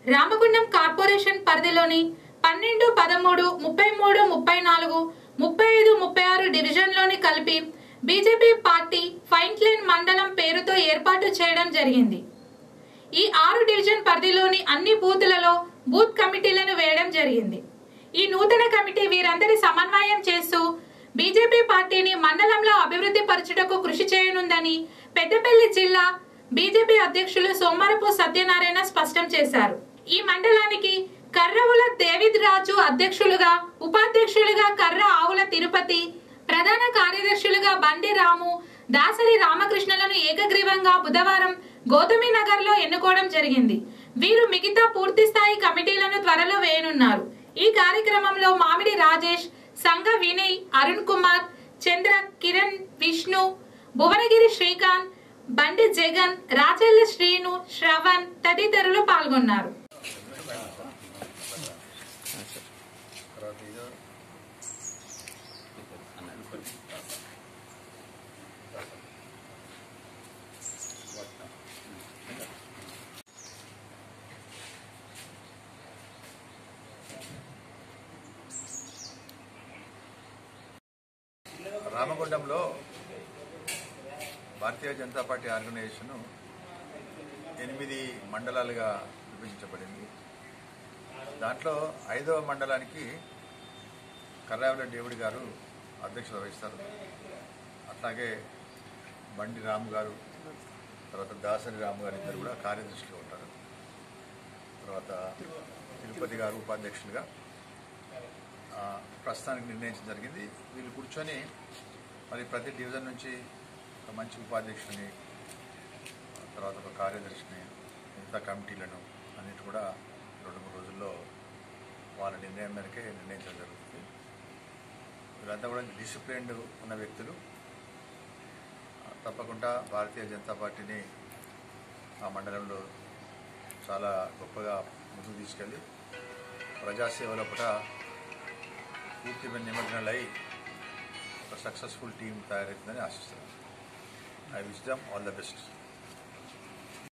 Ramagundam corporation పరిధిలోని పన్నెండు పదమూడు ముప్పై మూడు ముప్పై నాలుగు ముప్పై ఐదు ముప్పై ఆరు డివిజన్లోని కలిపి బీజేపీ పార్టీ ఫైన్క్లైన్ మండలం పేరుతో ఏర్పాటు చేయడం జరిగింది ఈ ఆరు డివిజన్ పరిధిలోని అన్ని బూతులలో బూత్ కమిటీలను వేయడం జరిగింది ఈ నూతన కమిటీ వీరందరి సమన్వయం చేస్తూ బీజేపీ పార్టీని మండలంలో అభివృద్ధి పరచుటకు కృషి చేయనుందని పెద్దపల్లి జిల్లా బీజేపీ అధ్యక్షులు సోమరపు సత్యనారాయణ స్పష్టం చేశారు ఈ మండలానికి కర్రవుల దేవిద్ రాజు అధ్యక్షులుగా ఉపాధ్యక్షులుగా కర్ర ఆవుల తిరుపతి ప్రధాన కార్యదర్శులుగా బండి రాము దాసరి రామకృష్ణలను ఏకగ్రీవంగా బుధవారం గౌతమి నగర్ లో ఎన్నుకోవడం జరిగింది వీరు మిగతా పూర్తి స్థాయి కమిటీలను త్వరలో వేయనున్నారు ఈ కార్యక్రమంలో మామిడి రాజేష్ సంఘ వినయ్ అరుణ్ కుమార్ చంద్ర కిరణ్ విష్ణు భువనగిరి శ్రీకాంత్ బండి జగన్ రాచెల్ల శ్రీను శ్రవణ్ తదితరులు పాల్గొన్నారు రామగుండంలో భారతీయ జనతా పార్టీ ఆర్గనైజేషన్ ఎనిమిది మండలాలుగా విభజించబడింది దాంట్లో ఐదవ మండలానికి కర్రావుల దేవుడి గారు అధ్యక్షత వహిస్తారు అట్లాగే బండి రాము గారు తర్వాత దాసరి రాము గారు ఇద్దరు కూడా కార్యదర్శులుగా ఉంటారు తర్వాత తిరుపతి గారు ఉపాధ్యక్షులుగా ఆ, ప్రస్తుతానికి నిర్ణయించడం జరిగింది వీళ్ళు కూర్చొని మరి ప్రతి డివిజన్ నుంచి ఒక మంచి ఉపాధ్యక్షుని తర్వాత ఒక కార్యదర్శిని మిగతా కమిటీలను అన్నిటి కూడా రెండు మూడు రోజుల్లో వాళ్ళ నిర్ణయం మేరకే నిర్ణయించడం జరుగుతుంది వీళ్ళంతా కూడా డిసిప్లిన్డ్ ఉన్న వ్యక్తులు ఆ, తప్పకుండా భారతీయ జనతా పార్టీని ఆ మండలంలో చాలా గొప్పగా ముందుకు తీసుకెళ్ళి ప్రజాసేవ లోపల పూర్తిగా నిమగ్నలై ఒక సక్సెస్ఫుల్ టీం తయారవుతుందని ఆశిస్తున్నాను I wish them all the best